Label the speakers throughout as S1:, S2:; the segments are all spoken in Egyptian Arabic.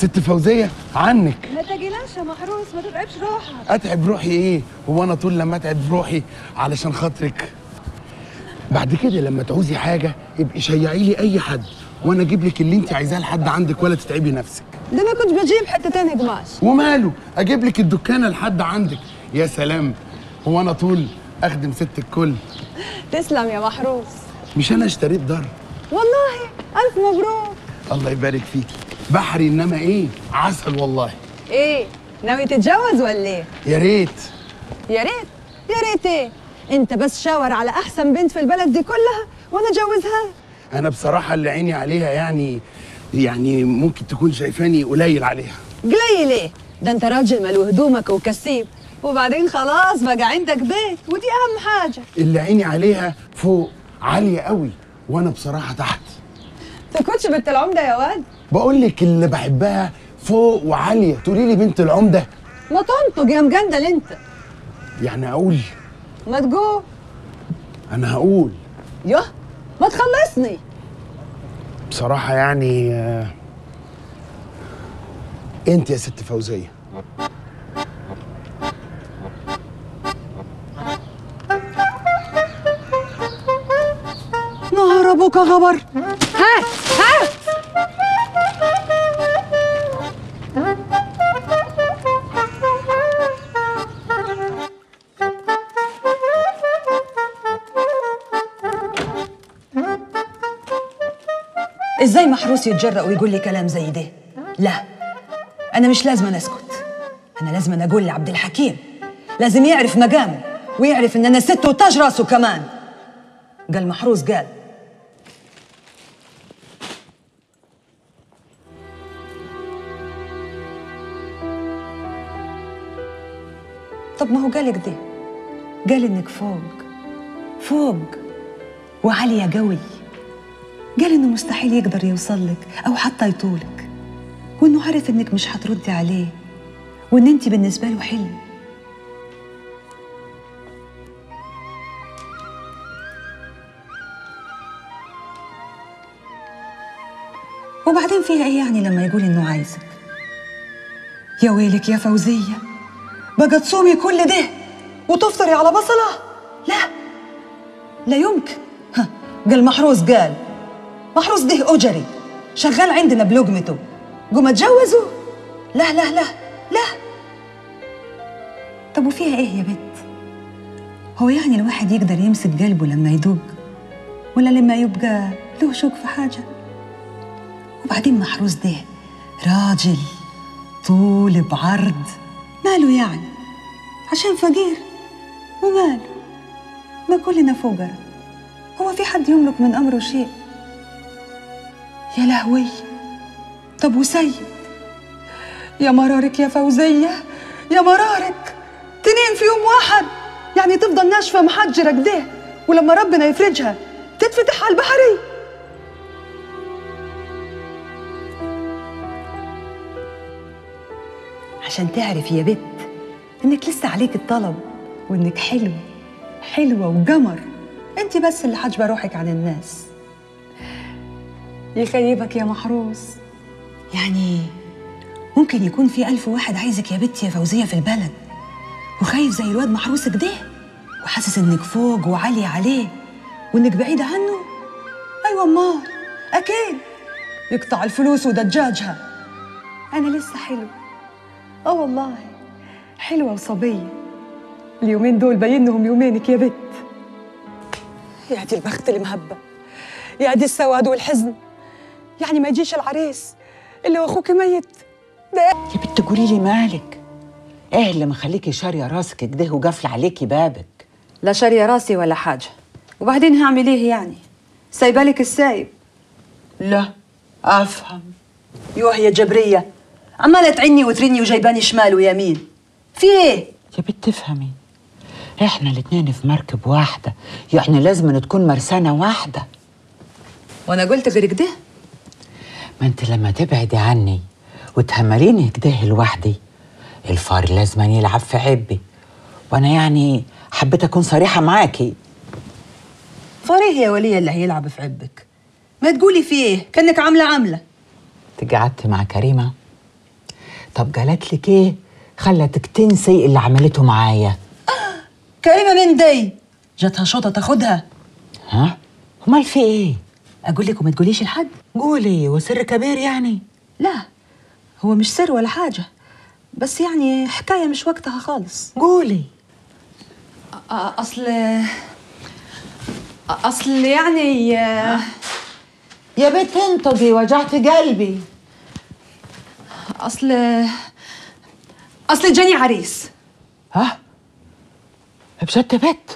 S1: ست فوزيه عنك
S2: ما تجيلاش يا محروس ما تتعبش روحك
S1: اتعب روحي ايه هو انا طول لما اتعب روحي علشان خاطرك بعد كده لما تعوزي حاجه ابقي شيعي لي اي حد وانا اجيب لك اللي انت عايزاه لحد عندك ولا تتعبي نفسك
S2: ده انا كنت بجيب حتتين قماش
S1: وماله اجيب لك الدكانه لحد عندك يا سلام هو انا طول اخدم ست الكل
S2: تسلم يا محروس
S1: مش انا اشتريت دار
S2: والله الف مبروك
S1: الله يبارك فيكي بحري انما ايه عسل والله
S2: ايه ناوي تتجوز ولا ايه
S1: يا ريت
S2: يا ريت يا ريت ايه انت بس شاور على احسن بنت في البلد دي كلها وانا اتجوزها
S1: انا بصراحه اللي عيني عليها يعني يعني ممكن تكون شايفاني قليل عليها
S2: قليل ايه ده انت راجل ملو هدومك وكسيب وبعدين خلاص بقى عندك بيت ودي اهم حاجه
S1: اللي عيني عليها فوق عاليه قوي وانا بصراحه تحت
S2: تكونش بنت العمده يا واد
S1: بقول لك اللي بحبها فوق وعاليه تقولي لي بنت العمده
S2: ما تنطق يا مجندل انت
S1: يعني اقول
S2: ما تقول
S1: انا هقول
S2: يوه ما تخلصني
S1: بصراحه يعني آه، انت يا ست فوزيه
S2: نهار ابوك يا غبر هات هات ازاي محروس يتجرأ ويقول لي كلام زي ده لا انا مش لازم أنا اسكت انا لازم أنا اقول لعبد الحكيم لازم يعرف مقامه ويعرف ان انا ست وتاج راسه كمان قال محروس قال طب ما هو قالك ده قال انك فوق فوق وعالية قوي قال انه مستحيل يقدر يوصلك او حتى يطولك وانه عارف انك مش هتردي عليه وان انت بالنسبة له حلم وبعدين فيها ايه يعني لما يقول انه عايزك يا ويلك يا فوزية بقى تصومي كل ده وتفطري على بصلة لا لا يمكن ها قال محروس قال محروس ده أجري شغال عندنا بلقمته قوم اتجوزه لا لا لا لا طب وفيها ايه يا بت هو يعني الواحد يقدر يمسك قلبه لما يدوق ولا لما يبقى له شوق في حاجه وبعدين محروس ده راجل طول بعرض ماله يعني عشان فقير وماله ما كلنا فقراء هو في حد يملك من أمره شيء يا لهوي طب وسيد يا مرارك يا فوزية يا مرارك تنين في يوم واحد يعني تفضل ناشفة محجرة كده ولما ربنا يفرجها تتفتح على البحري عشان تعرف يا بت انك لسه عليك الطلب وانك حلوه حلوه وقمر انت بس اللي حاجبه روحك عن الناس يخيبك يا محروس يعني ممكن يكون في ألف واحد عايزك يا بنتي يا فوزية في البلد وخايف زي الواد محروس كده وحاسس انك فوق وعالية عليه وانك بعيدة عنه ايوه امال اكيد يقطع الفلوس ودجاجها انا لسه حلوه اه والله حلوة وصبية اليومين دول باين لهم يومينك يا بت يا دي البخت المهبة يا دي السواد والحزن يعني ما يجيش العريس اللي واخوك ميت ده
S3: يا بنت قولي لي مالك ايه اللي مخليكي شاريه راسك كده وقافله عليكي بابك
S2: لا شارية راسي ولا حاجة وبعدين هعمل ايه يعني سايبالك السايب
S3: لا افهم
S2: يوه يا جبرية عمالة تعني وترني وجايباني شمال ويمين في ايه
S3: يا بنت افهمي احنا الاتنين في مركب واحده يعني لازم تكون مرسانه واحده
S2: وانا قلت غير كده
S3: ما انت لما تبعدي عني وتهمليني كده لوحدي الفار لازم يلعب في عبي وانا يعني حبيت اكون صريحه معاكي
S2: فريه يا ولية اللي هيلعب في عبك ما تقولي في ايه كانك عاملة عاملة
S3: انت قعدتي مع كريمه طب قالت لك ايه خلتك تنسي اللي عملته معايا
S2: كريمه من دي جاتها شوطه تاخدها
S3: ها امال في ايه
S2: اقول لك وما تقوليش لحد
S3: قولي وسر كبير يعني
S2: لا هو مش سر ولا حاجه بس يعني حكايه مش وقتها خالص
S3: قولي
S2: اصل اصل يعني
S3: يا بنت انطقي وجعت قلبي
S2: اصل اصل جاني عريس
S3: ها بجد بت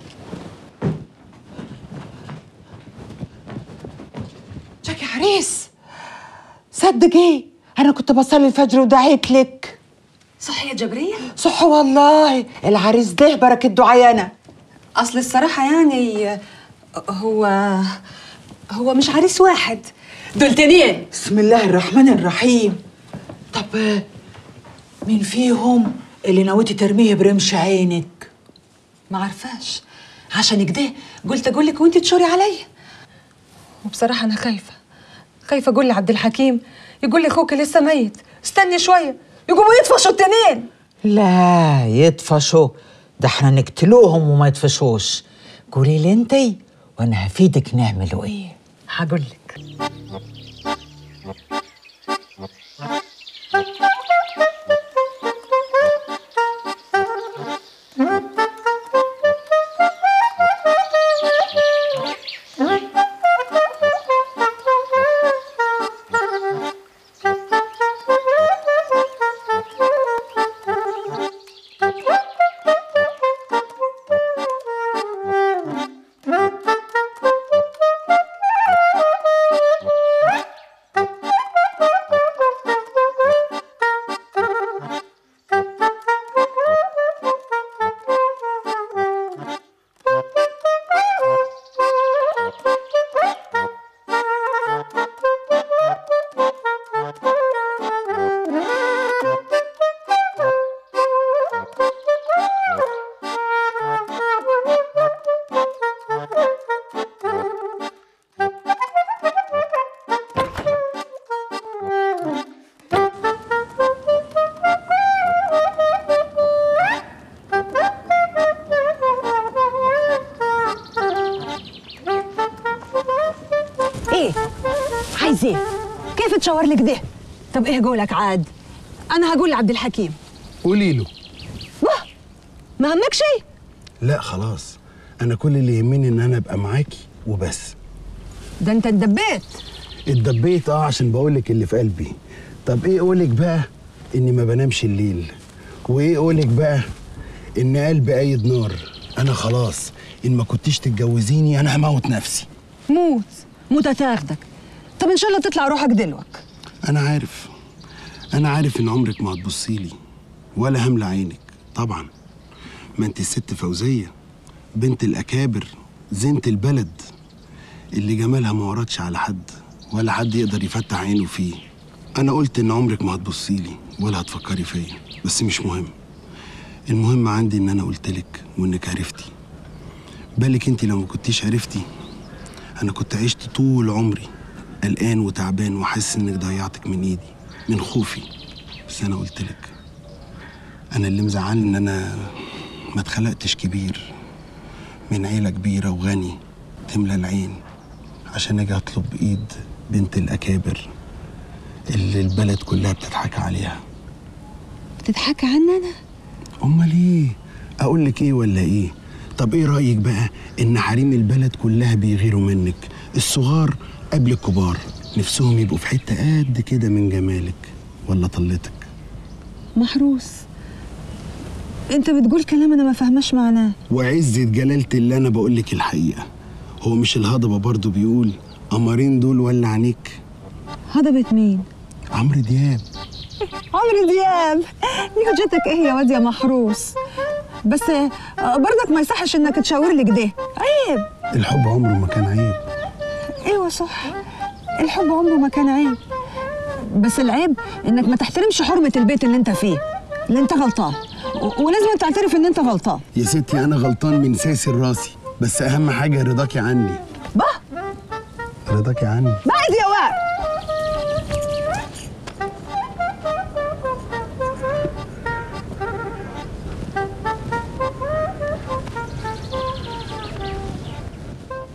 S3: جاكي عريس صدقي انا كنت بصلي الفجر ودعيت لك
S2: صح يا جبريل
S3: صح والله العريس ده بركة دعيانا
S2: اصل الصراحه يعني هو هو مش عريس واحد دول تانيين
S3: بسم الله الرحمن الرحيم طب آه، مين فيهم اللي نويتي ترميه برمش عينك
S2: ما عرفاش عشان كده قلت اقول لك وانت تشوري عليا وبصراحه انا خايفه خايفه اقول لعبد الحكيم يقول لي اخوك لسه ميت استني شويه يقوموا يطفشوا التنين
S3: لا يطفشوا ده احنا نقتلوهم وما يطفشوش قولي لي انتي وانا هفيدك نعملوا ايه
S2: هقول لك
S4: ايه عايز ايه كيف تشاور لك ده طب ايه قولك عاد انا هقول لعبد الحكيم
S1: قولي له
S4: واه ما همك شيء
S1: لا خلاص انا كل اللي يهمني ان انا ابقى معاكي وبس
S4: ده انت اتدبيت
S1: اتدبيت اه عشان بقول لك اللي في قلبي طب ايه قولك بقى اني ما بنامش الليل وايه قولك بقى ان قلبي قايد نار انا خلاص ان ما كنتيش تتجوزيني انا هموت نفسي
S4: موت موت هتاخدك طب ان شاء الله تطلع روحك دلوك
S1: انا عارف انا عارف ان عمرك ما هتبصي لي ولا هملى عينك طبعا ما انت الست فوزيه بنت الاكابر زينة البلد اللي جمالها ما وردش على حد ولا حد يقدر يفتح عينه فيه انا قلت ان عمرك ما هتبصي لي ولا هتفكري فيا بس مش مهم المهم عندي ان انا قلت لك وانك عرفتي بالك انت لو ما كنتيش عرفتي انا كنت عشت طول عمري قلقان وتعبان وحاسس انك ضيعتك من ايدي من خوفي بس انا قلت لك انا اللي مزعلني ان انا ما اتخلقتش كبير من عيله كبيره وغني تملى العين عشان اجي اطلب ايد بنت الاكابر اللي البلد كلها بتضحك عليها
S4: بتضحك عني انا
S1: امال ايه اقول لك ايه ولا ايه طب ايه رايك بقى ان حريم البلد كلها بيغيروا منك الصغار قبل الكبار نفسهم يبقوا في حته قد كده من جمالك ولا طلتك
S4: محروس انت بتقول كلام انا ما فاهماش معناه
S1: وعزة جلالة اللي انا بقول لك الحقيقه هو مش الهضبه برضو بيقول قمرين دول ولا عينيك
S4: هضبت مين
S1: عمرو دياب
S4: عمرو دياب دي حجتك ايه يا واد يا محروس بس آه، برضك ما يصحش انك تشاور لي كده عيب
S1: الحب عمره ما كان عيب
S4: ايوه صح الحب عمره ما كان عيب بس العيب انك ما تحترمش حرمه البيت اللي انت فيه اللي انت غلطان و- ولازم تعترف ان انت غلطان
S1: يا ستي انا غلطان من ساسي راسي بس اهم حاجه رضاكي عني
S4: بقى
S1: رضاكي عني
S4: بعد يا واد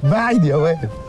S1: بعد يا واد